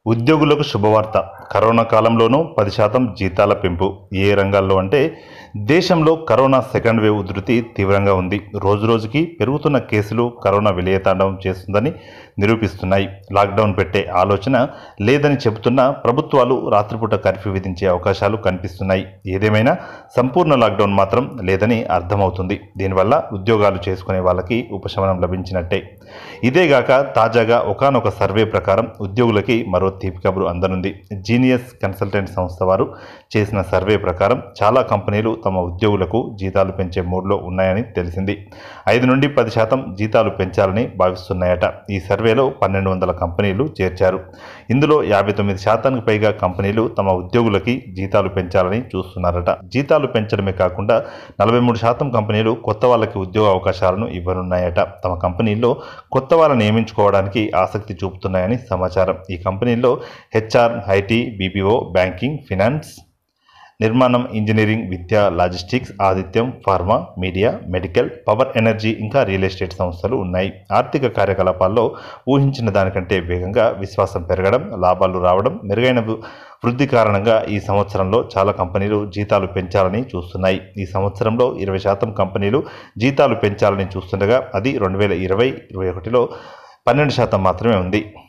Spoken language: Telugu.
ఉద్యోగులకు శుభవార్త కరోనా కాలంలోనూ పది శాతం జీతాల పెంపు ఏ రంగాల్లో అంటే దేశంలో కరోనా సెకండ్ వేవ్ ఉధృతి తీవ్రంగా ఉంది రోజురోజుకి పెరుగుతున్న కేసులు కరోనా విలయతాండవం చేస్తుందని నిరూపిస్తున్నాయి లాక్డౌన్ పెట్టే ఆలోచన లేదని చెబుతున్న ప్రభుత్వాలు రాత్రిపూట కర్ఫ్యూ విధించే అవకాశాలు కనిపిస్తున్నాయి ఏదేమైనా సంపూర్ణ లాక్డౌన్ మాత్రం లేదని అర్థమవుతుంది దీనివల్ల ఉద్యోగాలు చేసుకునే వాళ్ళకి ఉపశమనం లభించినట్టే ఇదేగాక తాజాగా ఒకానొక సర్వే ప్రకారం ఉద్యోగులకి మరో తీపి కబురు అందనుంది జీనియస్ కన్సల్టెంట్ సంస్థ వారు చేసిన సర్వే ప్రకారం చాలా కంపెనీలు తమ ఉద్యోగులకు జీతాలు పెంచే మూడ్లో ఉన్నాయని తెలిసింది ఐదు నుండి పది శాతం జీతాలు పెంచాలని భావిస్తున్నాయట ఈ సర్వేలో పన్నెండు వందల కంపెనీలు చేర్చారు ఇందులో యాభై తొమ్మిది శాతానికి పైగా కంపెనీలు తమ ఉద్యోగులకి జీతాలు పెంచాలని చూస్తున్నారట జీతాలు పెంచడమే కాకుండా నలభై మూడు శాతం కంపెనీలు కొత్త వాళ్ళకి ఉద్యోగ అవకాశాలను ఇవ్వనున్నాయట తమ కంపెనీల్లో కొత్త వాళ్ళని నియమించుకోవడానికి ఆసక్తి చూపుతున్నాయని సమాచారం ఈ కంపెనీల్లో HR IT BPO banking finance నిర్మాణం ఇంజనీరింగ్ విద్య లాజిస్టిక్స్ ఆదిత్యం pharma media medical power energy ఇంకా రియల్ ఎస్టేట్ సంస్థలు ఉన్నాయి ఆర్థిక కార్యకలాపాల్లో ఊహించిన దానికంటే వేగంగా విశ్వాసం పెరగడం లాభాలు రావడం మెరుగైన వ- వృద్ధి కారణంగా ఈ సంవత్సరంలో చాలా కంపెనీలు జీతాలు పెంచాలని చూస్తున్నాయి ఈ సంవత్సరంలో ఇరవై శాతం కంపెనీలు జీతాలు పెంచాలని చూస్తుండగా అది రెండు వేల ఇరవై ఇరవై ఒకటిలో పన్నెండు శాతం మాత్రమే ఉంది